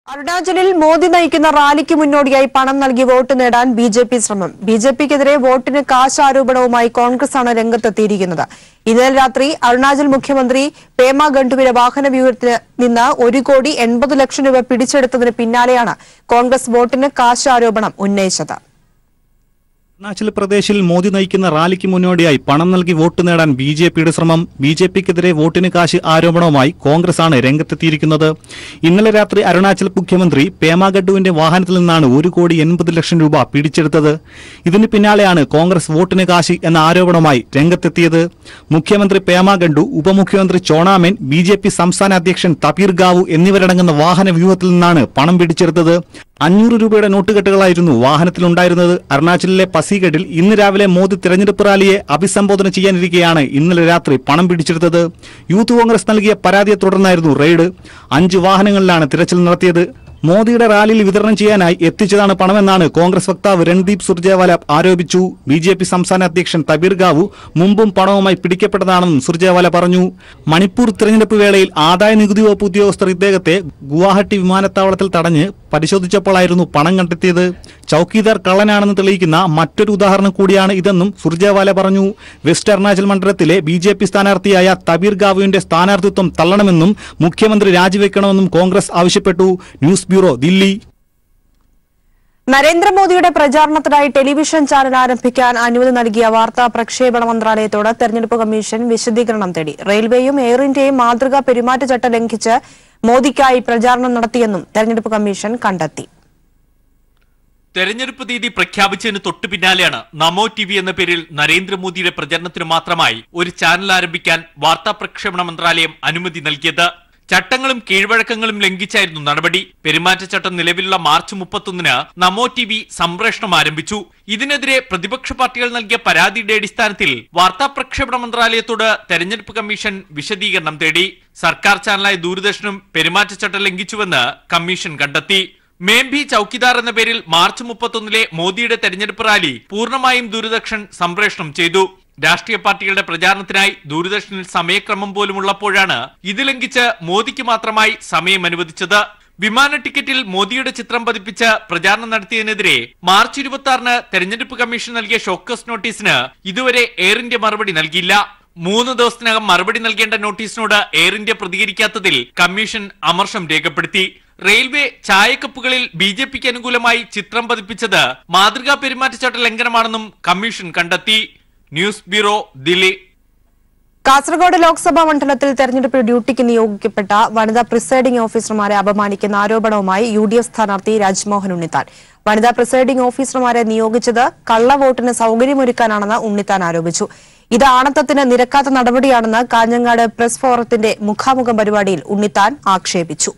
അരുണാചലിൽ മോദി നയിക്കുന്ന റാലിക്ക് മുന്നോടിയായി പണം നൽകി വോട്ട് നേടാൻ ബി ജെ പി ശ്രമം ബി ജെ പിക്കെതിരെ വോട്ടിന് കാശ് ആരോപണവുമായി കോൺഗ്രസാണ് രംഗത്തെത്തിയിരിക്കുന്നത് ഇന്നലെ രാത്രി അരുണാചൽ മുഖ്യമന്ത്രി പേമ ഗണ്ടുവിന്റെ വാഹന വ്യൂഹത്തിൽ നിന്ന് ഒരു കോടി എൺപത് ലക്ഷം രൂപ പിടിച്ചെടുത്തതിന് പിന്നാലെയാണ് കോൺഗ്രസ് വോട്ടിന് കാശ് ആരോപണം ഉന്നയിച്ചത് അരുണാചൽ പ്രദേശിൽ മോദി നയിക്കുന്ന റാലിക്ക് മുന്നോടിയായി പണം നൽകി വോട്ട് നേടാൻ ബി ജെ പിയുടെ ശ്രമം ബി ജെ പിക്കെതിരെ വോട്ടിന് കാശ് ആരോപണവുമായി കോൺഗ്രസാണ് രംഗത്തെത്തിയിരിക്കുന്നത് ഇന്നലെ രാത്രി അരുണാചൽ മുഖ്യമന്ത്രി പേമ ഗഡുവിന്റെ വാഹനത്തിൽ നിന്നാണ് ഒരു കോടി എൺപത് ലക്ഷം രൂപ പിടിച്ചെടുത്തത് ഇതിന് പിന്നാലെയാണ് കോൺഗ്രസ് വോട്ടിന് കാശ് എന്ന ആരോപണവുമായി രംഗത്തെത്തിയത് മുഖ്യമന്ത്രി പേമ ഗഡു ഉപമുഖ്യമന്ത്രി ചോണാമേൻ ബി ജെ പി സംസ്ഥാന അധ്യക്ഷൻ തപീർ ഗാവു എന്നിവരടങ്ങുന്ന വാഹന വ്യൂഹത്തിൽ നിന്നാണ് പണം പിടിച്ചെടുത്തത് അഞ്ഞൂറ് രൂപയുടെ നോട്ടുകെട്ടുകളായിരുന്നു വാഹനത്തിലുണ്ടായിരുന്നത് അരുണാചലിലെ പസീഗഡിൽ ഇന്ന് രാവിലെ മോദി തെരഞ്ഞെടുപ്പ് റാലിയെ അഭിസംബോധന ചെയ്യാനിരിക്കെയാണ് ഇന്നലെ രാത്രി പണം പിടിച്ചെടുത്തത് യൂത്ത് കോൺഗ്രസ് നൽകിയ പരാതിയെ തുടർന്നായിരുന്നു റെയ്ഡ് അഞ്ച് വാഹനങ്ങളിലാണ് തിരച്ചിൽ നടത്തിയത് മോദിയുടെ റാലിയിൽ വിതരണം ചെയ്യാനായി എത്തിച്ചതാണ് പണമെന്നാണ് കോൺഗ്രസ് വക്താവ് രൺദീപ് സുർജേവാല ആരോപിച്ചു ബി ജെ പി സംസ്ഥാന അധ്യക്ഷൻ തബീർ ഗാവു മുമ്പും പണവുമായി പിടിക്കപ്പെട്ടതാണെന്നും സുർജേവാല പറഞ്ഞു മണിപ്പൂർ തിരഞ്ഞെടുപ്പ് വേളയിൽ ആദായ നികുതി വകുപ്പ് ഉദ്യോഗസ്ഥർ ഇദ്ദേഹത്തെ ഗുവാഹട്ടി വിമാനത്താവളത്തിൽ തടഞ്ഞ് പരിശോധിച്ചപ്പോഴായിരുന്നു പണം കണ്ടെത്തിയത് ചൌക്കീദാർ കള്ളനാണെന്ന് തെളിയിക്കുന്ന മറ്റൊരു ഉദാഹരണം കൂടിയാണ് ഇതെന്നും സുർജേവാല പറഞ്ഞു വെസ്റ്റ് അരുണാചൽ മണ്ഡലത്തിലെ ബി ജെ പി സ്ഥാനാർത്ഥിയായ തബീർ ഗാവുവിന്റെ സ്ഥാനാർത്ഥിത്വം തള്ളണമെന്നും മുഖ്യമന്ത്രി രാജിവെക്കണമെന്നും കോൺഗ്രസ് ആവശ്യപ്പെട്ടു ന്യൂസ് ബ്യൂറോ ദില്ലി നരേന്ദ്രമോദിയുടെ പ്രചാരണത്തിനായി ടെലിവിഷൻ ചാനൽ ആരംഭിക്കാൻ അനുമതി നൽകിയ വാർത്താ പ്രക്ഷേപണ മന്ത്രാലയത്തോട് തെരഞ്ഞെടുപ്പ് കമ്മീഷൻ വിശദീകരണം തേടി റെയിൽവേയും എയർ ഇന്ത്യയും മാതൃകാ പെരുമാറ്റച്ചട്ടം ലംഘിച്ച് മോദിക്കായി പ്രചാരണം നടത്തിയെന്നും തെരഞ്ഞെടുപ്പ് കമ്മീഷൻ കണ്ടെത്തി തെരഞ്ഞെടുപ്പ് തീയതി പ്രഖ്യാപിച്ചതിന് തൊട്ടു പിന്നാലെയാണ് നമോ ടി വി എന്ന പേരിൽ നരേന്ദ്രമോദിയുടെ പ്രചരണത്തിന് മാത്രമായി ഒരു ചാനൽ ആരംഭിക്കാൻ വാർത്താ പ്രക്ഷേപണ മന്ത്രാലയം അനുമതി നൽകിയത് ചട്ടങ്ങളും കീഴ്വഴക്കങ്ങളും ലംഘിച്ചായിരുന്നു നടപടി പെരുമാറ്റച്ചട്ടം നിലവിലുള്ള മാർച്ച് മുപ്പത്തൊന്നിന് നമോ ടി വി സംപ്രേഷണം ആരംഭിച്ചു ഇതിനെതിരെ പ്രതിപക്ഷ പാർട്ടികൾ നൽകിയ പരാതിയുടെ അടിസ്ഥാനത്തിൽ വാർത്താ പ്രക്ഷേപണ മന്ത്രാലയത്തോട് തെരഞ്ഞെടുപ്പ് കമ്മീഷൻ വിശദീകരണം തേടി സർക്കാർ ചാനലായ ദൂരദർശനും പെരുമാറ്റച്ചട്ടം ലംഘിച്ചുവെന്ന് കമ്മീഷൻ കണ്ടെത്തി മേംഭി ചൌക്കിദാർ എന്ന പേരിൽ മാർച്ച് മുപ്പത്തൊന്നിലെ മോദിയുടെ തെരഞ്ഞെടുപ്പ് റാലി പൂർണ്ണമായും ദൂരദർശൻ സംപ്രേഷണം ചെയ്തു രാഷ്ട്രീയ പാർട്ടികളുടെ പ്രചാരണത്തിനായി ദൂരദർശനിൽ സമയക്രമം പോലും ഉള്ളപ്പോഴാണ് ഇത് ലംഘിച്ച് മോദിക്ക് മാത്രമായി സമയം അനുവദിച്ചത് വിമാന ടിക്കറ്റിൽ മോദിയുടെ ചിത്രം പതിപ്പിച്ച് പ്രചാരണം നടത്തിയതിനെതിരെ മാർച്ച് ഇരുപത്തി ആറിന് തെരഞ്ഞെടുപ്പ് കമ്മീഷൻ നൽകിയ ഷോക്കസ് നോട്ടീസിന് ഇതുവരെ എയർ ഇന്ത്യ മറുപടി നൽകിയില്ല മൂന്ന് ദിവസത്തിനകം മറുപടി നൽകേണ്ട നോട്ടീസിനോട് എയർ ഇന്ത്യ പ്രതികരിക്കാത്തതിൽ കമ്മീഷൻ അമർഷം രേഖപ്പെടുത്തി റെയിൽവേ ചായക്കപ്പുകളിൽ ബി ജെ പിക്ക് അനുകൂലമായി ചിത്രം പതിപ്പിച്ചത് മാതൃകാ പെരുമാറ്റച്ചട്ട ലംഘനമാണെന്നും കമ്മീഷൻ കണ്ടെത്തി ന്യൂസ് ബ്യൂറോ ദില്ലി കാസർഗോഡ് ലോക്സഭാ മണ്ഡലത്തിൽ തെരഞ്ഞെടുപ്പ് ഡ്യൂട്ടിക്ക് നിയോഗിക്കപ്പെട്ട വനിതാ പ്രിസൈഡിംഗ് ഓഫീസർമാരെ അപമാനിക്കുന്ന ആരോപണവുമായി യു ഡി എഫ് സ്ഥാനാർത്ഥി രാജ്മോഹൻ ഉണ്ണിത്താൻ വനിതാ പ്രിസൈഡിംഗ് ഓഫീസർമാരെ നിയോഗിച്ചത് കള്ളവോട്ടിന് സൌകര്യമൊരുക്കാനാണെന്ന് ഉണ്ണിത്താൻ ആരോപിച്ചു ഇത് ആണത്തത്തിന് നിരക്കാത്ത നടപടിയാണെന്ന് കാഞ്ഞങ്ങാട് പ്രസ് ഫോറത്തിന്റെ മുഖാമുഖം പരിപാടിയിൽ ഉണ്ണിത്താൻ ആക്ഷേപിച്ചു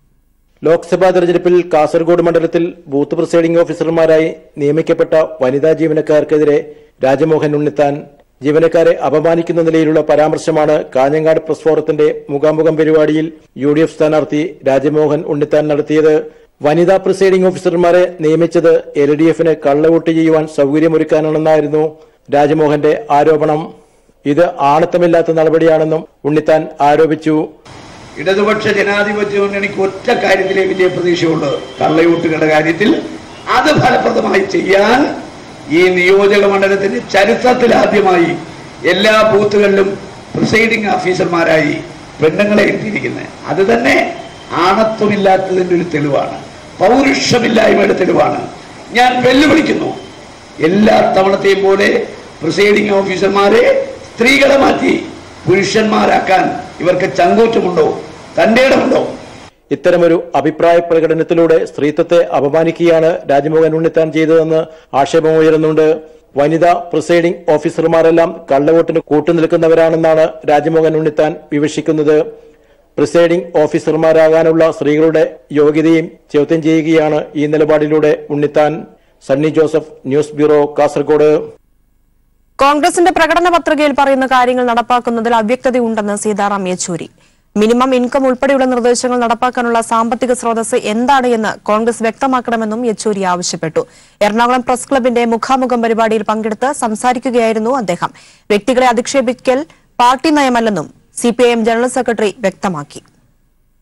ലോക്സഭാ തെരഞ്ഞെടുപ്പിൽ കാസർഗോഡ് മണ്ഡലത്തിൽ ബൂത്ത് പ്രിസൈഡിംഗ് ഓഫീസർമാരായി നിയമിക്കപ്പെട്ട വനിതാ ജീവനക്കാർക്കെതിരെ രാജമോഹൻ ഉണ്ണിത്താൻ ജീവനക്കാരെ അപമാനിക്കുന്ന നിലയിലുള്ള പരാമർശമാണ് കാഞ്ഞങ്ങാട് പ്രസ് ഫോറത്തിന്റെ മുഖാമുഖം പരിപാടിയിൽ യു ഡി എഫ് സ്ഥാനാർത്ഥി രാജമോഹൻ ഉണ്ണിത്താൻ നടത്തിയത് വനിതാ പ്രിസൈഡിംഗ് ഓഫീസർമാരെ നിയമിച്ചത് എൽ ഡി എഫിന് കള്ളവോട്ട് ചെയ്യുവാൻ സൗകര്യമൊരുക്കാനാണെന്നായിരുന്നു രാജമോഹന്റെ ആരോപണം ഇത് ആണത്തമില്ലാത്ത നടപടിയാണെന്നും ഉണ്ണിത്താൻ ആരോപിച്ചു ഇടതുപക്ഷ ജനാധിപത്യ മുന്നണിക്ക് ഒറ്റ കാര്യത്തിലേ വലിയ പ്രതീക്ഷയുള്ളൂ കള്ളയൂട്ടുകളുടെ കാര്യത്തിൽ അത് ഫലപ്രദമായി ചെയ്യാൻ ഈ നിയോജക മണ്ഡലത്തിന്റെ ചരിത്രത്തിൽ ആദ്യമായി എല്ലാ ബൂത്തുകളിലും പ്രിസൈഡിംഗ് ഓഫീസർമാരായി പെണ്ണുങ്ങളെ എത്തിയിരിക്കുന്നത് അത് തന്നെ ആണത്വമില്ലാത്തതിന്റെ ഒരു തെളിവാണ് പൗരുഷമില്ലായ്മയുടെ തെളിവാണ് ഞാൻ വെല്ലുവിളിക്കുന്നു എല്ലാ തവണത്തെയും പോലെ പ്രിസൈഡിംഗ് ഓഫീസർമാരെ സ്ത്രീകളെ മാറ്റി പുരുഷന്മാരാക്കാൻ ഇവർക്ക് ചങ്കൂറ്റമുണ്ടോ തന്റെ ഇടമുണ്ടോ ഇത്തരമൊരു അഭിപ്രായ പ്രകടനത്തിലൂടെ സ്ത്രീത്വത്തെ അപമാനിക്കുകയാണ് രാജ്മോഹൻ ഉണ്ണിത്താൻ ചെയ്തതെന്ന് ആക്ഷേപമുയരുന്നുണ്ട് വനിതാ പ്രിസൈഡിംഗ് ഓഫീസർമാരെല്ലാം കള്ളവോട്ടിന് കൂട്ടുനിൽക്കുന്നവരാണെന്നാണ് രാജ്മോഹൻ ഉണ്ണിത്താൻ വിവക്ഷിക്കുന്നത് പ്രിസൈഡിംഗ് ഓഫീസർമാരാകാനുള്ള സ്ത്രീകളുടെ യോഗ്യതയും ചോദ്യം ചെയ്യുകയാണ് ഈ നിലപാടിലൂടെ ഉണ്ണിത്താൻ സണ്ണി ജോസഫ് ന്യൂസ് ബ്യൂറോ കാസർഗോഡ് കോൺഗ്രസിന്റെ പ്രകടന പത്രികയിൽ പറയുന്ന കാര്യങ്ങൾ നടപ്പാക്കുന്നതിൽ അവ്യക്തതയുണ്ടെന്ന് സീതാറാം യെച്ചൂരി മിനിമം ഇൻകം ഉൾപ്പെടെയുള്ള നിർദ്ദേശങ്ങൾ നടപ്പാക്കാനുള്ള സാമ്പത്തിക സ്രോതസ് എന്താണ് എന്ന് കോൺഗ്രസ് വ്യക്തമാക്കണമെന്നും യെച്ചൂരി ആവശ്യപ്പെട്ടു എറണാകുളം പ്രസ് ക്ലബിന്റെ മുഖാമുഖം പരിപാടിയിൽ പങ്കെടുത്ത് സംസാരിക്കുകയായിരുന്നു അദ്ദേഹം വ്യക്തികളെ അധിക്ഷേപിക്കൽ പാർട്ടി നയമല്ലെന്നും സിപിഐഎം ജനറൽ സെക്രട്ടറി വ്യക്തമാക്കി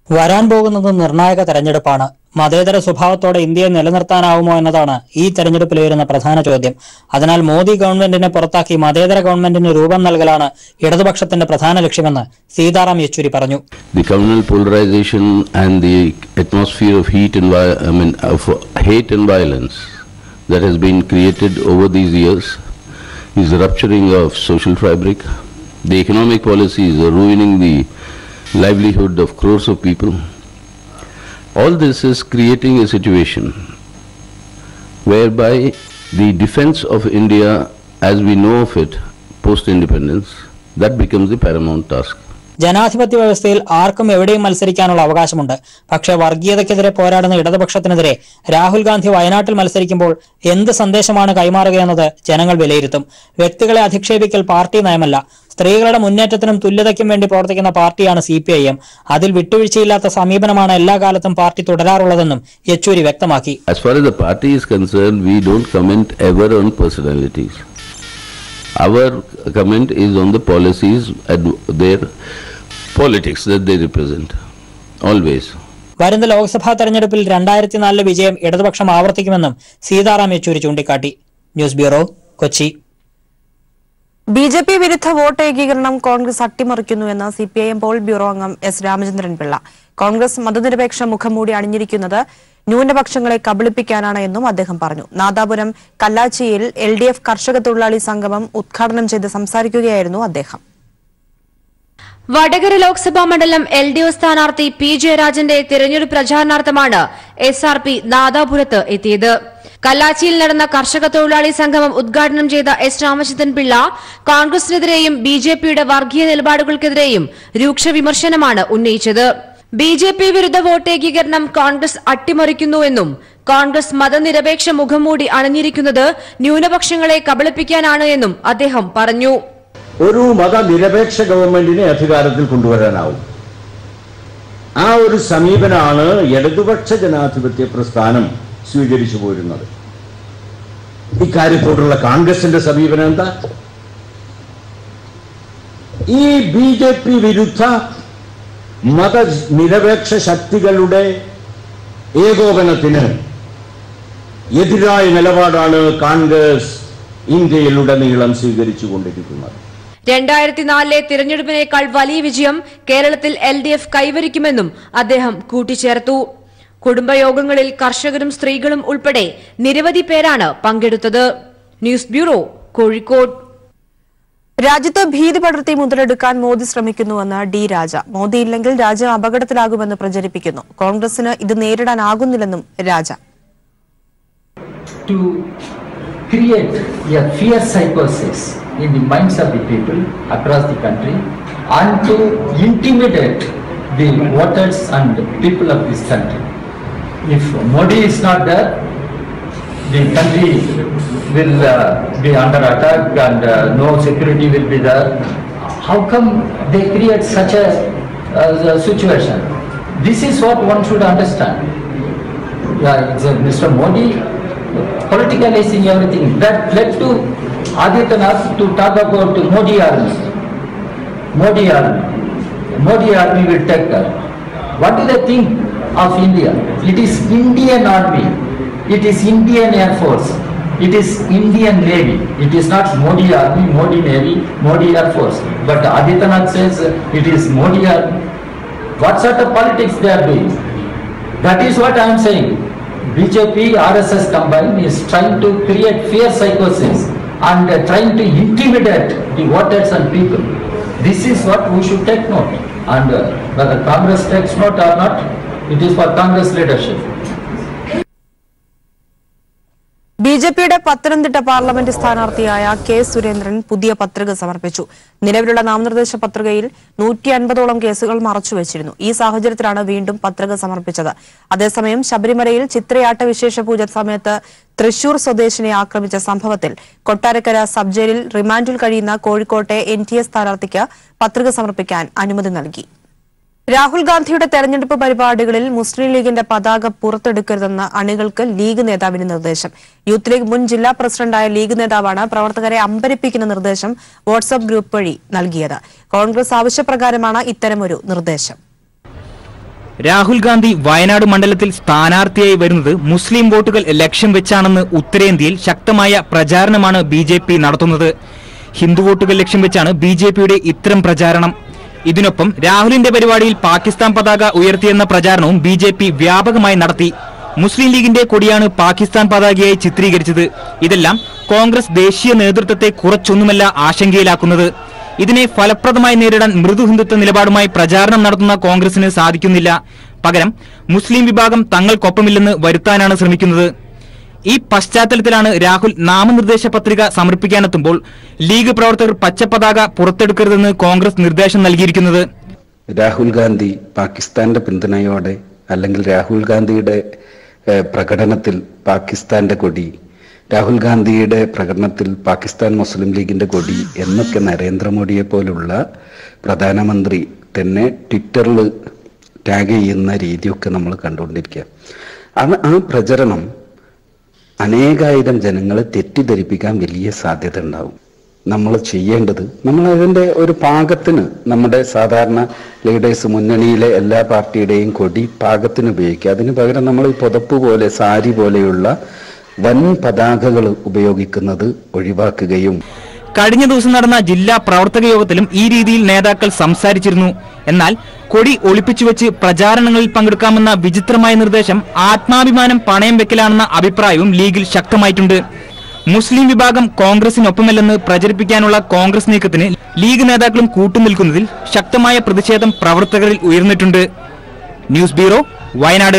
വരാൻ പോകുന്നത് നിർണായക തെരഞ്ഞെടുപ്പാണ് മതേതര സ്വഭാവത്തോടെ ഇന്ത്യയെ നിലനിർത്താനാവുമോ എന്നതാണ് ഈ തെരഞ്ഞെടുപ്പിൽ ഉയരുന്ന പ്രധാന ചോദ്യം അതിനാൽ മോദി ഗവൺമെന്റിനെ പുറത്താക്കി മതേതര ഗവൺമെന്റിന് രൂപം നൽകലാണ് ഇടതുപക്ഷത്തിന്റെ പ്രധാന ലക്ഷ്യമെന്ന് സീതാറാം യെച്ചൂരി പറഞ്ഞു the communal polarization and the atmosphere of heat and vi- I mean of hate and violence that has been created over these years is rupturing of social fabric. The economic policies are ruining the livelihood of crores of people. All this is creating a situation whereby the defense of India as we know of it post-independence, that becomes the paramount task. ജനാധിപത്യ വ്യവസ്ഥയിൽ ആർക്കും എവിടെയും മത്സരിക്കാനുള്ള അവകാശമുണ്ട് പക്ഷേ വർഗീയതയ്ക്കെതിരെ പോരാടുന്ന ഇടതുപക്ഷത്തിനെതിരെ രാഹുൽ ഗാന്ധി വയനാട്ടിൽ മത്സരിക്കുമ്പോൾ എന്ത് സന്ദേശമാണ് കൈമാറുകയെന്നത് ജനങ്ങൾ വിലയിരുത്തും വ്യക്തികളെ അധിക്ഷേപിക്കൽ പാർട്ടി നയമല്ല സ്ത്രീകളുടെ മുന്നേറ്റത്തിനും തുല്യതയ്ക്കും വേണ്ടി പ്രവർത്തിക്കുന്ന പാർട്ടിയാണ് സി പി ഐ എം അതിൽ വിട്ടുവീഴ്ചയില്ലാത്ത സമീപനമാണ് എല്ലാ കാലത്തും പാർട്ടി തുടരാറുള്ളതെന്നും യെച്ചൂരി വ്യക്തമാക്കി As far as the party is concerned, we don't comment ever on personalities. Our comment is on the policies and their politics that they represent. Always. വരുന്ന ലോക്സഭാ തെരഞ്ഞെടുപ്പിൽ രണ്ടായിരത്തി നാലിലെ വിജയം ഇടതുപക്ഷം ആവർത്തിക്കുമെന്നും സീതാറാം യെച്ചൂരി ചൂണ്ടിക്കാട്ടി news bureau Kochi B J P വിരുദ്ധ vote ഏകീകരണം കോൺഗ്രസ് അട്ടിമറിക്കുന്നുവെന്ന് C P I M pol bureau അംഗം എസ് രാമചന്ദ്രൻ പിള്ള കോൺഗ്രസ് മതനിരപേക്ഷ മുഖംമൂടി അണിഞ്ഞിരിക്കുന്നത് ന്യൂനപക്ഷങ്ങളെ കബളിപ്പിക്കാനാണ് എന്നും അദ്ദേഹം പറഞ്ഞു നാദാപുരം കല്ലാച്ചിയിൽ എൽ ഡി എഫ് കർഷക തൊഴിലാളി സംഗമം ഉദ്ഘാടനം ചെയ്ത് സംസാരിക്കുകയായിരുന്നു അദ്ദേഹം വടകര ലോക്സഭാ മണ്ഡലം എൽ ഡി എഫ് സ്ഥാനാർത്ഥി പി ജയരാജന്റെ തിരഞ്ഞെടുപ്പ് പ്രചാരണാർത്ഥമാണ് എസ് ആർ പി നാദാപുരത്ത് എത്തിയത് കല്ലാച്ചിയിൽ നടന്ന കർഷക തൊഴിലാളി സംഗമം ഉദ്ഘാടനം ചെയ്ത എസ് രാമചന്ദ്രൻ പിള്ള കോൺഗ്രസിനെതിരെയും ബി ജെ പിയുടെ വർഗീയ നിലപാടുകൾക്കെതിരെയും രൂക്ഷ വിമർശനമാണ് ഉന്നയിച്ചത് ബി ജെ പി വിരുദ്ധ വോട്ടേകീകരണം കോൺഗ്രസ് അട്ടിമറിക്കുന്നുവെന്നും കോൺഗ്രസ് മതനിരപേക്ഷ മുഖംമൂടി അണിഞ്ഞിരിക്കുന്നത് ന്യൂനപക്ഷങ്ങളെ കബളിപ്പിക്കാനാണ് എന്നും അദ്ദേഹം പറഞ്ഞു ഒരു മതനിരപേക്ഷ ഗവൺമെന്റിനെ അധികാരത്തിൽ കൊണ്ടുവരാനാവും ആ ഒരു സമീപനമാണ് ഇടതുപക്ഷ ജനാധിപത്യ പ്രസ്ഥാനം സ്വീകരിച്ചു പോരുന്നത് ഇക്കാര്യത്തോടുള്ള കോൺഗ്രസിന്റെ സമീപനം എന്താ ഈ ബി ജെ പി വിരുദ്ധ മതനിരപേക്ഷ ശക്തികളുടെ ഏകോപനത്തിന് എതിരായ നിലപാടാണ് കോൺഗ്രസ് ഇന്ത്യയിലുടനീളം സ്വീകരിച്ചുകൊണ്ടിരിക്കുന്നത് രണ്ടായിരത്തി നാലിലെ തിരഞ്ഞെടുപ്പിനേക്കാൾ വലിയ വിജയം കേരളത്തിൽ എൽ ഡി എഫ് കൈവരിക്കുമെന്നും അദ്ദേഹം കൂട്ടിച്ചേർത്തു കുടുംബയോഗങ്ങളിൽ കർഷകരും സ്ത്രീകളും ഉൾപ്പെടെ നിരവധി പേരാണ് പങ്കെടുത്തത് ന്യൂസ് ബ്യൂറോ കോഴിക്കോട് രാജ്യത്ത് ഭീതി പടർത്തി മുതലെടുക്കാൻ മോദി ശ്രമിക്കുന്നുവെന്ന് ഡി രാജ മോദി ഇല്ലെങ്കിൽ രാജ്യം അപകടത്തിലാകുമെന്ന് പ്രചരിപ്പിക്കുന്നു കോൺഗ്രസിന് ഇത് നേരിടാനാകുന്നില്ലെന്നും Raja to create a fear psychosis in the minds of the people across the country and to intimidate the voters and people of this country. If Modi is not there, the country will uh, be under attack and uh, no security will be there. How come they create such a, uh, situation? This is what one should understand. Yeah, it's, uh, Mr. Modi politicalizing everything. That led to Adityanath to talk about Modi army. Modi army. Modi army will take that. What do they think of India? It is Indian army. It is Indian Air Force. It is Indian Navy. It is not Modi army, Modi Navy, Modi Air Force. But Adityanath says uh, it is Modi army. What sort of politics they are doing? That is what I am saying. BJP, RSS combined is trying to create fear psychosis and uh, trying to intimidate the voters and people. This is what we should take note. And uh, whether Congress takes note or not, it is for Congress leadership. B J പിയുടെ Pathanamthitta parliament സ്ഥാനാർത്ഥിയായ K Surendran പുതിയ പത്രിക സമർപ്പിച്ചു നിലവിലുള്ള നാമനിർദ്ദേശ പത്രികയിൽ നൂറ്റി അൻപതോളം കേസുകൾ മറച്ചുവെച്ചിരുന്നു ഈ സാഹചര്യത്തിലാണ് വീണ്ടും പത്രിക സമർപ്പിച്ചത് അതേസമയം ശബരിമലയിൽ ചിത്രയാട്ട വിശേഷ പൂജ സമയത്ത് തൃശൂർ സ്വദേശിനെ ആക്രമിച്ച സംഭവത്തിൽ കൊട്ടാരക്കര സബ് ജയിലിൽ റിമാൻഡിൽ കഴിയുന്ന കോഴിക്കോട്ടെ എൻ ടി എ സ്ഥാനാർത്ഥിക്ക് പത്രിക സമർപ്പിക്കാൻ അനുമതി നൽകി രാഹുൽ ഗാന്ധിയുടെ തെരഞ്ഞെടുപ്പ് പരിപാടികളിൽ മുസ്ലിം ലീഗിന്റെ പതാക പുറത്തെടുക്കരുതെന്ന് അണികൾക്ക് ലീഗ് നേതാവിന് നിർദ്ദേശം യൂത്ത് ലീഗ് മുൻ ജില്ലാ പ്രസിഡന്റായ ലീഗ് നേതാവാണ് പ്രവർത്തകരെ അമ്പരിപ്പിക്കുന്ന നിർദ്ദേശം വാട്സ്ആപ്പ് ഗ്രൂപ്പ് വഴി നൽകിയത് കോൺഗ്രസ് ആവശ്യപ്രകാരമാണ് ഇത്തരമൊരു നിർദ്ദേശം രാഹുൽ ഗാന്ധി വയനാട് മണ്ഡലത്തിൽ സ്ഥാനാർത്ഥിയായി വരുന്നത് മുസ്ലിം വോട്ടുകൾ ലക്ഷ്യം വെച്ചാണെന്ന് ഉത്തരേന്ത്യയിൽ ശക്തമായ പ്രചാരണമാണ് ബി ജെ പി നടത്തുന്നത് ഹിന്ദു വോട്ടുകൾ ലക്ഷ്യം വെച്ചാണ് ബി ജെ പിയുടെ ഇത്തരം പ്രചാരണം ഇതിനൊപ്പം രാഹുലിന്റെ പരിപാടിയിൽ പാകിസ്ഥാൻ പതാക ഉയർത്തിയെന്ന പ്രചാരണവും ബി ജെ പി വ്യാപകമായി നടത്തി മുസ്ലിം ലീഗിന്റെ കൊടിയാണ് പാകിസ്ഥാൻ പതാകയായി ചിത്രീകരിച്ചത് ഇതെല്ലാം കോൺഗ്രസ് ദേശീയ നേതൃത്വത്തെ കുറച്ചൊന്നുമല്ല ആശങ്കയിലാക്കുന്നത് ഇതിനെ ഫലപ്രദമായി നേരിടാൻ മൃദു ഹിന്ദുത്വ നിലപാടുമായി പ്രചാരണം നടത്തുന്ന കോൺഗ്രസിന് സാധിക്കുന്നില്ല പകരം മുസ്ലിം വിഭാഗം തങ്ങൾക്കൊപ്പമില്ലെന്ന് വരുത്താനാണ് ശ്രമിക്കുന്നത് ഈ പശ്ചാത്തലത്തിലാണ് രാഹുൽ നാമനിർദ്ദേശ പത്രിക സമർപ്പിക്കാനെത്തുമ്പോൾ ലീഗ് പ്രവർത്തകർ പച്ചപ്പതാക പുറത്തെടുക്കരുതെന്ന് കോൺഗ്രസ് നിർദ്ദേശം നൽകിയിരിക്കുന്നത് രാഹുൽ ഗാന്ധി പാകിസ്ഥാന്റെ പിന്തുണയോടെ അല്ലെങ്കിൽ രാഹുൽ ഗാന്ധിയുടെ ഏഹ്, പ്രകടനത്തിൽ പാകിസ്ഥാന്റെ കൊടി രാഹുൽ ഗാന്ധിയുടെ പ്രകടനത്തിൽ പാകിസ്ഥാൻ മുസ്ലിം ലീഗിന്റെ കൊടി എന്നൊക്കെ നരേന്ദ്രമോദിയെ പോലുള്ള പ്രധാനമന്ത്രി തന്നെ ട്വിറ്ററിൽ ടാഗ് ചെയ്യുന്ന രീതിയൊക്കെ നമ്മൾ കണ്ടുകൊണ്ടിരിക്കുക അത് ആ പ്രചരണം അനേകായിരം ജനങ്ങളെ തെറ്റിദ്ധരിപ്പിക്കാൻ വലിയ സാധ്യത ഉണ്ടാവും നമ്മൾ ചെയ്യേണ്ടത് നമ്മൾ അതിൻ്റെ ഒരു പാകത്തിന് നമ്മുടെ സാധാരണ ലീഡേഴ്സ് മുന്നണിയിലെ എല്ലാ പാർട്ടിയുടെയും കൊടി പാകത്തിന് ഉപയോഗിക്കുക അതിന് പകരം നമ്മൾ ഈ പുതപ്പ് പോലെ സാരി പോലെയുള്ള വൻ പതാകകൾ ഉപയോഗിക്കുന്നത് ഒഴിവാക്കുകയും കഴിഞ്ഞ ദിവസം നടന്ന ജില്ലാ പ്രവർത്തക യോഗത്തിലും ഈ രീതിയിൽ നേതാക്കൾ സംസാരിച്ചിരുന്നു എന്നാൽ കൊടി ഒളിപ്പിച്ചുവെച്ച് പ്രചാരണങ്ങളിൽ പങ്കെടുക്കാമെന്ന വിചിത്രമായ നിർദ്ദേശം ആത്മാഭിമാനം പണയം വെക്കലാണെന്ന അഭിപ്രായവും ലീഗിൽ ശക്തമായിട്ടുണ്ട് മുസ്ലിം വിഭാഗം കോൺഗ്രസിനൊപ്പമല്ലെന്ന് പ്രചരിപ്പിക്കാനുള്ള കോൺഗ്രസ് നീക്കത്തിന് ലീഗ് നേതാക്കളും കൂട്ടുനിൽക്കുന്നതിൽ ശക്തമായ പ്രതിഷേധം പ്രവർത്തകരിൽ ഉയർന്നിട്ടുണ്ട് ന്യൂസ് ബ്യൂറോ വയനാട്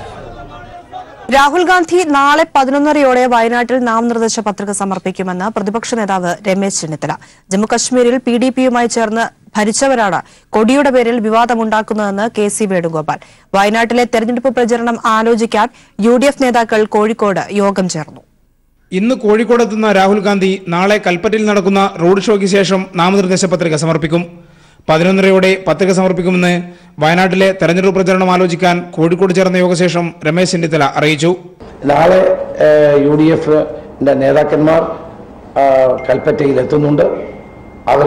രാഹുൽ ഗാന്ധി നാളെ പതിനൊന്നരയോടെ വയനാട്ടിൽ നാമനിർദ്ദേശ പത്രിക സമർപ്പിക്കുമെന്ന് പ്രതിപക്ഷ നേതാവ് രമേശ് ചെന്നിത്തല ജമ്മുകശ്മീരിൽ പി ഡി പിയുമായി ചേർന്ന് ഭരിച്ചവരാണ് കൊടിയുടെ പേരിൽ വിവാദമുണ്ടാക്കുന്നതെന്ന് കെ സി വേണുഗോപാൽ വയനാട്ടിലെ തെരഞ്ഞെടുപ്പ് പ്രചരണം ആലോചിക്കാൻ യു ഡി എഫ് നേതാക്കൾ കോഴിക്കോട് യോഗം ചേർന്നു ഇന്ന് കോഴിക്കോടെത്തുന്ന രാഹുൽ ഗാന്ധി നാളെ കൽപ്പറ്റയിൽ നടക്കുന്ന റോഡ് ഷോയ്ക്ക് ശേഷം നാമനിർദ്ദേശ പത്രിക സമർപ്പിക്കും പതിനൊന്നരയോടെ പത്രിക സമർപ്പിക്കുമെന്ന് വയനാട്ടിലെ തെരഞ്ഞെടുപ്പ് പ്രചരണം ആലോചിക്കാൻ കോഴിക്കോട് ചേർന്ന യോഗശേഷം രമേശ് ചെന്നിത്തല അറിയിച്ചു നാളെ യു ഡി എഫിന്റെ നേതാക്കന്മാർ ആ, കൽപ്പറ്റയിൽ എത്തുന്നുണ്ട് അവർ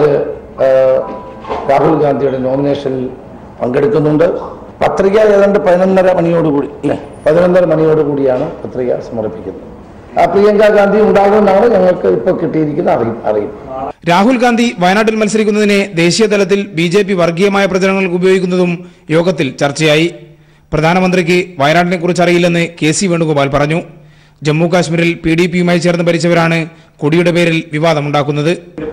രാഹുൽ ഗാന്ധിയുടെ നോമിനേഷനിൽ പങ്കെടുക്കുന്നുണ്ട് പത്രിക ഏതാണ്ട് പതിനൊന്നര മണിയോടുകൂടി അല്ലേ പതിനൊന്നര മണിയോടുകൂടിയാണ് പത്രിക സമർപ്പിക്കുന്നത് ആ പ്രിയങ്ക ഗാന്ധി ഉണ്ടാകുമെന്നാണ് ഞങ്ങൾക്ക് ഇപ്പോൾ കിട്ടിയിരിക്കുന്ന അറിയി അറിയിപ്പ് രാഹുൽ ഗാന്ധി വയനാട്ടിൽ മത്സരിക്കുന്നതിനെ ദേശീയ തലത്തിൽ ബി ജെ പി വർഗീയമായ പ്രചരണങ്ങൾക്ക് ഉപയോഗിക്കുന്നതും യോഗത്തിൽ ചർച്ചയായി പ്രധാനമന്ത്രിക്ക് വയനാട്ടിനെ കുറിച്ച് അറിയില്ലെന്ന് കെ സി വേണുഗോപാൽ പറഞ്ഞു ജമ്മു കാശ്മീരിൽ പി ഡി പിയുമായി ചേർന്ന് ഭരിച്ചവരാണ് കൊടിയുടെ പേരിൽ വിവാദമുണ്ടാക്കുന്നത്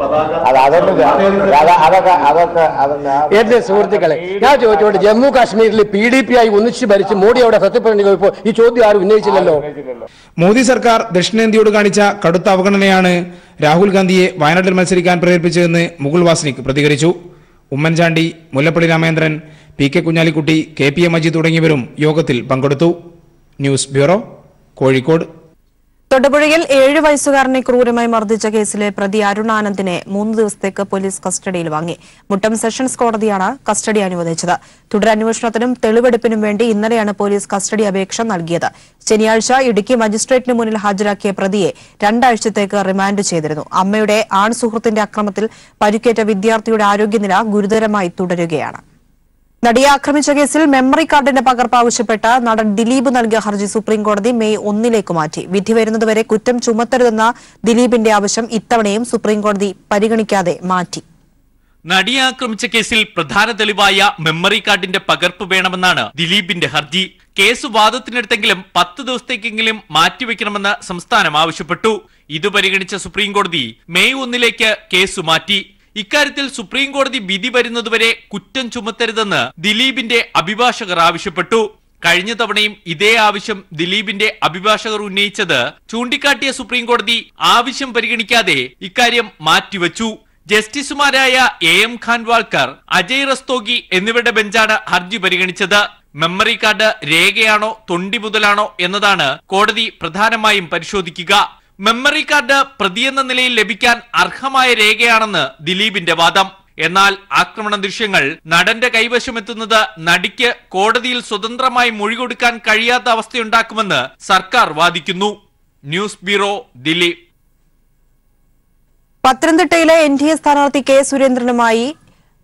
എന്റെ സുഹൃത്തുക്കളെ ഞാൻ ചോദിച്ചോട്ടെ ജമ്മു കാശ്മീരിൽ പി ഡി പി ആയി ഒന്നിച്ച് ഭരിച്ച് മോഡി അവിടെ സത്യപ്രതിജ്ഞ ചെയ്തപ്പോൾ ഈ ചോദ്യം ആരും ഉന്നയിച്ചില്ലല്ലോ മോദി സർക്കാർ ദക്ഷിണേന്ത്യയോട് കാണിച്ച കടുത്ത അവഗണനയാണ് രാഹുൽ ഗാന്ധിയെ വയനാട്ടിൽ മത്സരിക്കാൻ പ്രേരിപ്പിച്ചതെന്ന് മുകുൾ വാസ്നിക് പ്രതികരിച്ചു Oommen Chandy Mullappally Ramachandran P K Kunhalikutty K P A Majeed തുടങ്ങിയവരും യോഗത്തിൽ പങ്കെടുത്തു ന്യൂസ് ബ്യൂറോ കോഴിക്കോട് തൊടുപുഴയിൽ ഏഴ് വയസ്സുകാരനെ ക്രൂരമായി മർദ്ദിച്ച കേസിലെ പ്രതി അരുണാനന്ദിനെ മൂന്ന് ദിവസത്തേക്ക് പോലീസ് കസ്റ്റഡിയിൽ വാങ്ങി മുട്ടം സെഷൻസ് കോടതിയാണ് കസ്റ്റഡി അനുവദിച്ചത് തുടരന്വേഷണത്തിനും തെളിവെടുപ്പിനും വേണ്ടി ഇന്നലെയാണ് പോലീസ് കസ്റ്റഡി അപേക്ഷ നൽകിയത് ശനിയാഴ്ച ഇടുക്കി മജിസ്ട്രേറ്റിന് മുന്നിൽ ഹാജരാക്കിയ പ്രതിയെ രണ്ടാഴ്ചത്തേക്ക് റിമാൻഡ് ചെയ്തിരുന്നു അമ്മയുടെ ആൺ സുഹൃത്തിന്റെ അക്രമത്തിൽ പരിക്കേറ്റ വിദ്യാർത്ഥിയുടെ ആരോഗ്യനില ഗുരുതരമായി തുടരുകയാണ് നടിയെ ആക്രമിച്ച കേസിൽ മെമ്മറി കാർഡിന്റെ പകർപ്പ് ആവശ്യപ്പെട്ട നടൻ ദിലീപ് നൽകിയ ഹർജി സുപ്രീംകോടതി മെയ് ഒന്നിലേക്ക് മാറ്റി വിധി വരുന്നതുവരെ കുറ്റം ചുമത്തരുതെന്ന ദിലീപിന്റെ ആവശ്യം ഇത്തവണയും സുപ്രീംകോടതി പരിഗണിക്കാതെ മാറ്റി നടിയെ ആക്രമിച്ച കേസിൽ പ്രധാന തെളിവായ മെമ്മറി കാർഡിന്റെ പകർപ്പ് വേണമെന്നാണ് ദിലീപിന്റെ ഹർജി കേസ് വാദത്തിനെടുത്തെങ്കിലും പത്ത് ദിവസത്തേക്കെങ്കിലും മാറ്റിവെക്കണമെന്ന് സംസ്ഥാനം ആവശ്യപ്പെട്ടു ഇത് പരിഗണിച്ച സുപ്രീംകോടതി മെയ് ഒന്നിലേക്ക് കേസ് മാറ്റി ഇക്കാര്യത്തിൽ സുപ്രീംകോടതി വിധി വരുന്നതുവരെ കുറ്റം ചുമത്തരുതെന്ന് ദിലീപിന്റെ അഭിഭാഷകർ ആവശ്യപ്പെട്ടു കഴിഞ്ഞ തവണയും ഇതേ ആവശ്യം ദിലീപിന്റെ അഭിഭാഷകർ ഉന്നയിച്ചത് ചൂണ്ടിക്കാട്ടിയ സുപ്രീംകോടതി ആവശ്യം പരിഗണിക്കാതെ ഇക്കാര്യം മാറ്റിവെച്ചു ജസ്റ്റിസുമാരായ എ എം ഖാൻവാൾക്കർ അജയ് റസ്തോഗി എന്നിവരുടെ ബെഞ്ചാണ് ഹർജി പരിഗണിച്ചത് മെമ്മറി കാർഡ് രേഖയാണോ തൊണ്ടി മുതലാണോ എന്നതാണ് കോടതി പ്രധാനമായും പരിശോധിക്കുക മെമ്മറി കാർഡ് പ്രതിയെന്ന നിലയിൽ ലഭിക്കാൻ അർഹമായ രേഖയാണെന്ന് ദിലീപിന്റെ വാദം എന്നാൽ ആക്രമണ ദൃശ്യങ്ങൾ നടന്റെ കൈവശമെത്തുന്നത് നടിക്ക് കോടതിയിൽ സ്വതന്ത്രമായി മൊഴി കൊടുക്കാൻ കഴിയാത്ത അവസ്ഥയുണ്ടാക്കുമെന്ന് സർക്കാർ വാദിക്കുന്നു ന്യൂസ് ബ്യൂറോ ദിലീപ് പത്തനംതിട്ടയിലെ എൻ ഡി എ സ്ഥാനാർത്ഥി കെ സുരേന്ദ്രനുമായി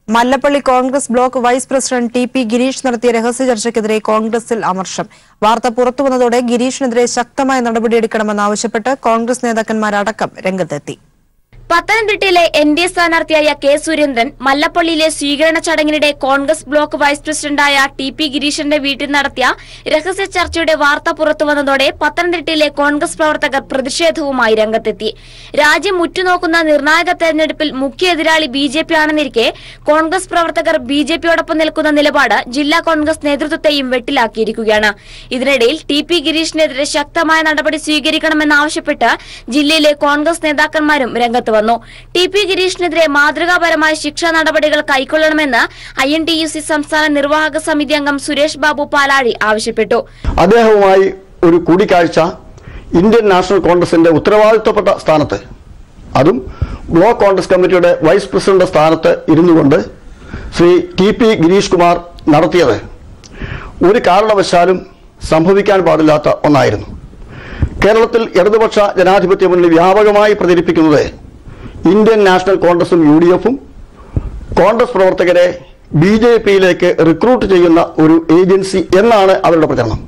Mallappally Congress block vice president T P Girish നടത്തിയ രഹസ്യ ചർച്ചയ്ക്കെതിരെ കോൺഗ്രസിൽ അമർഷം വാർത്ത പുറത്തുവന്നതോടെ ഗിരീഷിനെതിരെ ശക്തമായ നടപടിയെടുക്കണമെന്നാവശ്യപ്പെട്ട് കോൺഗ്രസ് നേതാക്കന്മാരടക്കം രംഗത്തെത്തി പത്തനംതിട്ടയിലെ എൻ ഡി എ സ്ഥാനാർത്ഥിയായ കെ സുരേന്ദ്രൻ മല്ലപ്പള്ളിയിലെ സ്വീകരണ ചടങ്ങിനിടെ കോൺഗ്രസ് ബ്ലോക്ക് വൈസ് പ്രസിഡന്റായ ടി പി ഗിരീഷന്റെ വീട്ടിൽ നടത്തിയ രഹസ്യ ചർച്ചയുടെ വാർത്ത പുറത്തുവന്നതോടെ പത്തനംതിട്ടയിലെ കോൺഗ്രസ് പ്രവർത്തകർ പ്രതിഷേധവുമായി രംഗത്തെത്തി രാജ്യം ഉറ്റുനോക്കുന്ന നിർണായക തെരഞ്ഞെടുപ്പിൽ മുഖ്യ എതിരാളി ബി ജെ പി ആണെന്നിരിക്കെ കോൺഗ്രസ് പ്രവർത്തകർ ബി ജെ പിയോടൊപ്പം നിൽക്കുന്ന നിലപാട് ജില്ലാ കോൺഗ്രസ് നേതൃത്വത്തെയും വെട്ടിലാക്കിയിരിക്കുകയാണ് ഇതിനിടയിൽ ടി പി ഗിരീഷിനെതിരെ ശക്തമായ നടപടി സ്വീകരിക്കണമെന്നാവശ്യപ്പെട്ട് ജില്ലയിലെ കോൺഗ്രസ് നേതാക്കന്മാരും രംഗത്ത് വന്നു ടി പി ഗിരീഷിനെതിരെ മാതൃകാപരമായ ശിക്ഷാ നടപടികൾ കൈക്കൊള്ളണമെന്ന് I N T U C സംസ്ഥാന നിർവാഹക സമിതി അംഗം സുരേഷ് ബാബു പാലാഴി ആവശ്യപ്പെട്ടു അദ്ദേഹവുമായി ഒരു കൂടിക്കാഴ്ച ഇന്ത്യൻ നാഷണൽ കോൺഗ്രസിന്റെ ഉത്തരവാദിത്വപ്പെട്ട സ്ഥാനത്ത് അതും ബ്ലോക്ക് കോൺഗ്രസ് കമ്മിറ്റിയുടെ വൈസ് പ്രസിഡന്റ് സ്ഥാനത്ത് ഇരുന്നു കൊണ്ട് ശ്രീ ടി പി ഗിരീഷ് കുമാർ നടത്തിയത് ഒരു കാരണവശാലും സംഭവിക്കാൻ പാടില്ലാത്ത ഒന്നായിരുന്നു കേരളത്തിൽ ഇടതുപക്ഷ ജനാധിപത്യ മുന്നണി വ്യാപകമായി പ്രചരിപ്പിക്കുന്നത് ഇന്ത്യൻ നാഷണൽ കോൺഗ്രസും യു ഡി എഫും കോൺഗ്രസ് പ്രവർത്തകരെ ബി ജെ പിയിലേക്ക് റിക്രൂട്ട് ചെയ്യുന്ന ഒരു ഏജൻസി എന്നാണ് അവരുടെ പ്രചരണം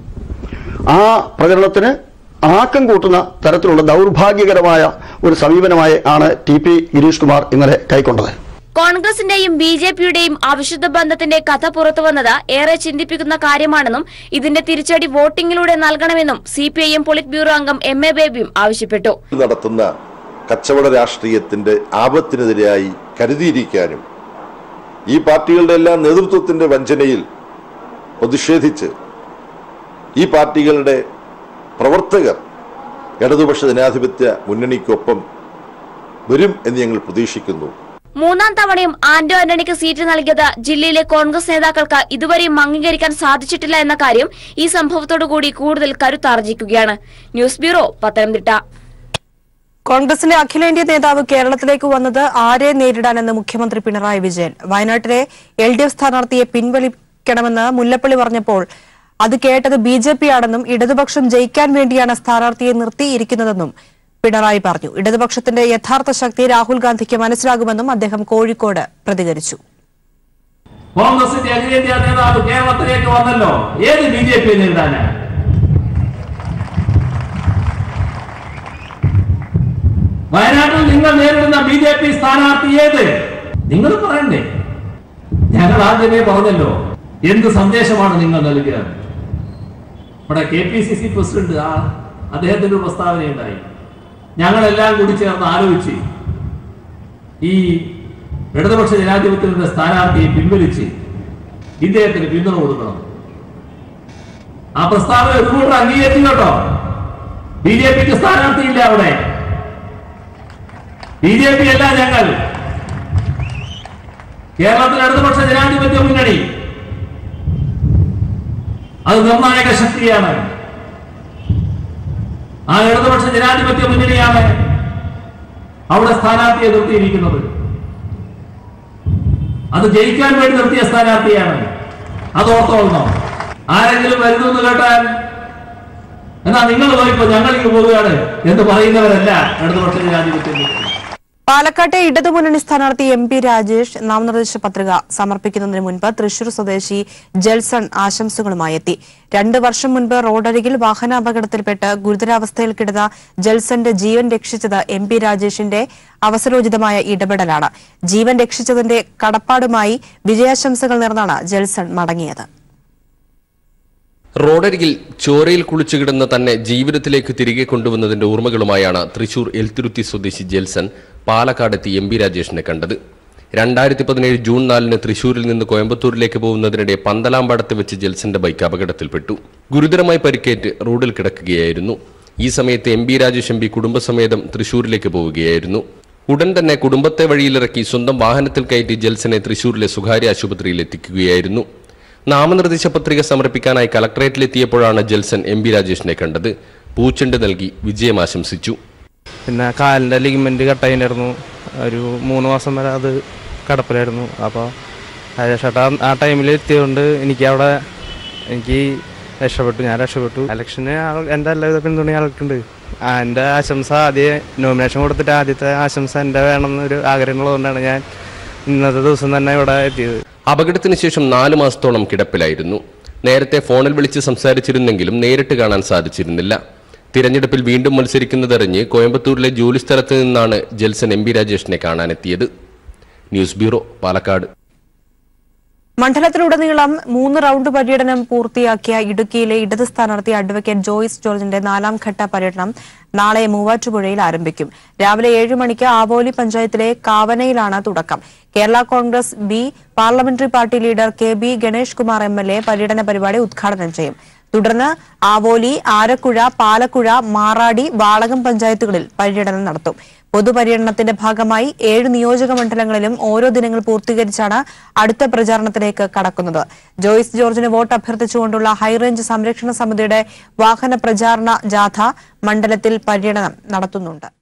ആ പ്രചരണത്തിന് ആക്കം കൂട്ടുന്ന തരത്തിലുള്ള ദൗർഭാഗ്യകരമായ ഒരു സമീപനമായി ആണ് ടി പി ഗിരീഷ് കുമാർ ഇന്നലെ കൈക്കൊണ്ടത് കോൺഗ്രസിന്റെയും ബി ജെ പിയുടെയും അവിശുദ്ധ ബന്ധത്തിന്റെ കഥ പുറത്തുവന്നത് ഏറെ ചിന്തിപ്പിക്കുന്ന കാര്യമാണെന്നും ഇതിന്റെ തിരിച്ചടി വോട്ടിംഗിലൂടെ നൽകണമെന്നും C P I M polit bureau അംഗം എം എ ബേബിയും ആവശ്യപ്പെട്ടു നടത്തുന്ന കച്ചവട രാഷ്ട്രീയത്തിന്റെ ആപത്തിനെതിരായി കരുതിയിരിക്കാനും ഈ പാർട്ടികളുടെ എല്ലാം നേതൃത്വത്തിന്റെ വഞ്ചനയിൽ പ്രതിഷേധിച്ച് ഈ പാർട്ടികളുടെ പ്രവർത്തകർ ഇടതുപക്ഷ ജനാധിപത്യ മുന്നണിക്കൊപ്പം വരും എന്ന് ഞങ്ങൾ പ്രതീക്ഷിക്കുന്നു മൂന്നാം തവണയും ആന്റോ ആന്റണിക്ക് സീറ്റ് നൽകിയത് ജില്ലയിലെ കോൺഗ്രസ് നേതാക്കൾക്ക് ഇതുവരെയും അംഗീകരിക്കാൻ സാധിച്ചിട്ടില്ല എന്ന കാര്യം ഈ സംഭവത്തോടുകൂടി കൂടുതൽ കരുത്താർജിക്കുകയാണ് ന്യൂസ് ബ്യൂറോ പത്തനംതിട്ട കോൺഗ്രസിന്റെ അഖിലേന്ത്യാ നേതാവ് കേരളത്തിലേക്ക് വന്നത് ആരെ നേരിടാനെന്ന് മുഖ്യമന്ത്രി പിണറായി വിജയൻ വയനാട്ടിലെ എൽ ഡി എഫ് സ്ഥാനാർത്ഥിയെ പിൻവലിക്കണമെന്ന് മുല്ലപ്പള്ളി പറഞ്ഞപ്പോൾ അത് കേട്ടത് ബി ജെ പി ആണെന്നും ഇടതുപക്ഷം ജയിക്കാൻ വേണ്ടിയാണ് സ്ഥാനാർത്ഥിയെ നിർത്തിയിരിക്കുന്നതെന്നും പിണറായി പറഞ്ഞു ഇടതുപക്ഷത്തിന്റെ യഥാർത്ഥ ശക്തി രാഹുൽ ഗാന്ധിക്ക് മനസ്സിലാകുമെന്നും അദ്ദേഹം കോഴിക്കോട് പ്രതികരിച്ചു കോൺഗ്രസിന്റെ അഖിലേന്ത്യാ നേതാവ് കേരളത്തിലേക്ക് വന്നല്ലോ ഏത് ബി ജെ പി നേരിടാനാ വയനാട്ടിൽ നിങ്ങൾ നേരിടുന്ന ബി ജെ പി സ്ഥാനാർത്ഥി ഏത് നിങ്ങൾ പറയണ്ടേ ഞങ്ങൾ ആദ്യമേ പറഞ്ഞല്ലോ എന്ത് സന്ദേശമാണ് നിങ്ങൾ നൽകുക നമ്മുടെ K P C C president ആ അദ്ദേഹത്തിന്റെ ഒരു പ്രസ്താവനയുണ്ടായി ഞങ്ങളെല്ലാം കൂടി ചേർന്ന് ആലോചിച്ച് ഈ ഇടതുപക്ഷ ജനാധിപത്യത്തിന്റെ സ്ഥാനാർത്ഥിയെ പിൻവലിച്ച് ഇദ്ദേഹത്തിന് പിന്തുണ കൊടുക്കണം ആ പ്രസ്താവന ഒരുകൂട്ടർ അംഗീകരിച്ചു കേട്ടോ ബി ജെ പിക്ക് സ്ഥാനാർത്ഥിയില്ല അവിടെ ബി ജെ പി അല്ല ഞങ്ങൾ കേരളത്തിൽ ഇടതുപക്ഷ ജനാധിപത്യ മുന്നണി അത് നിർണായക ശക്തിയാണ് ആ ഇടതുപക്ഷ ജനാധിപത്യ മുന്നണിയാണ് അവിടെ സ്ഥാനാർത്ഥിയെ നിർത്തിയിരിക്കുന്നത് അത് ജയിക്കാൻ വേണ്ടി നിർത്തിയ സ്ഥാനാർത്ഥിയാണ് അത് ഓർത്തോളണം ആരെങ്കിലും വരുന്നു എന്ന് കേട്ടാൽ എന്നാ നിങ്ങൾ പോയിപ്പോ ഞങ്ങൾ ഇങ്ങ് പോവുകയാണ് എന്ന് പറയുന്നവരല്ല ഇടതുപക്ഷ ജനാധിപത്യ മുന്നണി പാലക്കാട്ടെ ഇടതുമുന്നണി സ്ഥാനാർത്ഥി എം പി രാജേഷ് നാമനിർദ്ദേശ പത്രിക സമർപ്പിക്കുന്നതിന് മുൻപ് തൃശൂർ സ്വദേശി ജെൽസൺ ആശംസകളുമായി എത്തി രണ്ട് വർഷം മുൻപ് റോഡരികിൽ വാഹനാപകടത്തിൽപ്പെട്ട് ഗുരുതരാവസ്ഥയിൽ കിടന്ന ജെൽസന്റെ ജീവൻ രക്ഷിച്ചത് എം പി രാജേഷിന്റെ അവസരോചിതമായ ഇടപെടലാണ് ജീവൻ രക്ഷിച്ചതിന്റെ കടപ്പാടുമായി വിജയാശംസകൾ നേർന്നാണ് ജെൽസൺ മടങ്ങിയത് റോഡരികിൽ ചോരയിൽ കുളിച്ചു കിടന്ന തന്നെ ജീവിതത്തിലേക്ക് തിരികെ കൊണ്ടുവന്നതിന്റെ ഓർമ്മകളുമായാണ് തൃശൂർ എൽത്തുരുത്തി സ്വദേശി ജെൽസൺ പാലക്കാടെത്തി എം പി രാജേഷിനെ കണ്ടത് രണ്ടായിരത്തി പതിനേഴ് ജൂൺ നാലിന് തൃശൂരിൽ നിന്ന് കോയമ്പത്തൂരിലേക്ക് പോകുന്നതിനിടെ പന്തലാമ്പാടത്ത് വെച്ച് ജെൽസന്റെ ബൈക്ക് അപകടത്തിൽപ്പെട്ടു ഗുരുതരമായി പരിക്കേറ്റ് റോഡിൽ കിടക്കുകയായിരുന്നു ഈ സമയത്ത് M P Rajesh M P കുടുംബസമേതം തൃശൂരിലേക്ക് പോവുകയായിരുന്നു ഉടൻ തന്നെ കുടുംബത്തെ വഴിയിലിറക്കി സ്വന്തം വാഹനത്തിൽ കയറ്റി ജെൽസനെ തൃശൂരിലെ സ്വകാര്യ ആശുപത്രിയിൽ എത്തിക്കുകയായിരുന്നു നാമനിർദ്ദേശ പത്രിക സമർപ്പിക്കാനായി കളക്ടറേറ്റിലെത്തിയപ്പോഴാണ് ജെൽസൺ എം പി രാജേഷിനെ കണ്ടത് പൂച്ചെണ്ട് നൽകി വിജയം ആശംസിച്ചു പിന്നെ കാലിൻ്റെ ലിഗമെൻറ്റ് കട്ടായിരുന്നു ഒരു മൂന്ന് മാസം വരെ അത് കിടപ്പിലായിരുന്നു അപ്പോൾ ചേട്ടാ ആ ടൈമിൽ എത്തിയതുകൊണ്ട് എനിക്ക് അവിടെ എനിക്ക് രക്ഷപ്പെട്ടു ഞാൻ രക്ഷപ്പെട്ടു ഇലക്ഷന് ആൾ എൻ്റെ എല്ലാവിധ പിന്തുണ ആൾക്കുണ്ട് ആ എൻ്റെ ആശംസ ആദ്യം നോമിനേഷൻ കൊടുത്തിട്ട് ആദ്യത്തെ ആശംസ എൻ്റെ വേണമെന്നൊരു ആഗ്രഹമുള്ളതുകൊണ്ടാണ് ഞാൻ ഇന്നത്തെ ദിവസം തന്നെ ഇവിടെ എത്തിയത് അപകടത്തിന് ശേഷം നാല് മാസത്തോളം കിടപ്പിലായിരുന്നു നേരത്തെ ഫോണിൽ വിളിച്ച് സംസാരിച്ചിരുന്നെങ്കിലും നേരിട്ട് കാണാൻ സാധിച്ചിരുന്നില്ല തിരഞ്ഞെടുപ്പിൽ വീണ്ടും മത്സരിക്കുന്നതറിഞ്ഞ് കോയമ്പത്തൂരിലെ ജോലിസ്ഥലത്ത് നിന്നാണ് ജെൽസൺ എം ബി രാജേഷിനെ കാണാനെത്തിയത് ന്യൂസ് ബ്യൂറോ പാലക്കാട് മണ്ഡലത്തിലുടനീളം മൂന്ന് റൌണ്ട് പര്യടനം പൂർത്തിയാക്കിയ ഇടുക്കിയിലെ ഇടത് സ്ഥാനാർത്ഥി അഡ്വക്കേറ്റ് ജോയിസ് ജോർജിന്റെ നാലാം ഘട്ട പര്യടനം നാളെ മൂവാറ്റുപുഴയിൽ ആരംഭിക്കും രാവിലെ ഏഴ് മണിക്ക് ആവോലി പഞ്ചായത്തിലെ കാവനയിലാണ് തുടക്കം Kerala Congress B parliamentary party leader K B Ganesh Kumar M L A പര്യടന പരിപാടി ഉദ്ഘാടനം ചെയ്യും തുടർന്ന് ആവോലി ആരക്കുഴ പാലക്കുഴ മാറാടി വാളകം പഞ്ചായത്തുകളിൽ പര്യടനം നടത്തും പൊതുപര്യടനത്തിന്റെ ഭാഗമായി ഏഴ് നിയോജക മണ്ഡലങ്ങളിലും ഓരോ ദിനങ്ങൾ പൂർത്തീകരിച്ചാണ് അടുത്ത പ്രചാരണത്തിലേക്ക് കടക്കുന്നത് ജോയിസ് ജോർജിന് വോട്ട് അഭ്യർത്ഥിച്ചുകൊണ്ടുള്ള ഹൈറേഞ്ച് സംരക്ഷണ സമിതിയുടെ വാഹന പ്രചാരണ ജാഥ മണ്ഡലത്തിൽ പര്യടനം നടത്തുന്നുണ്ട്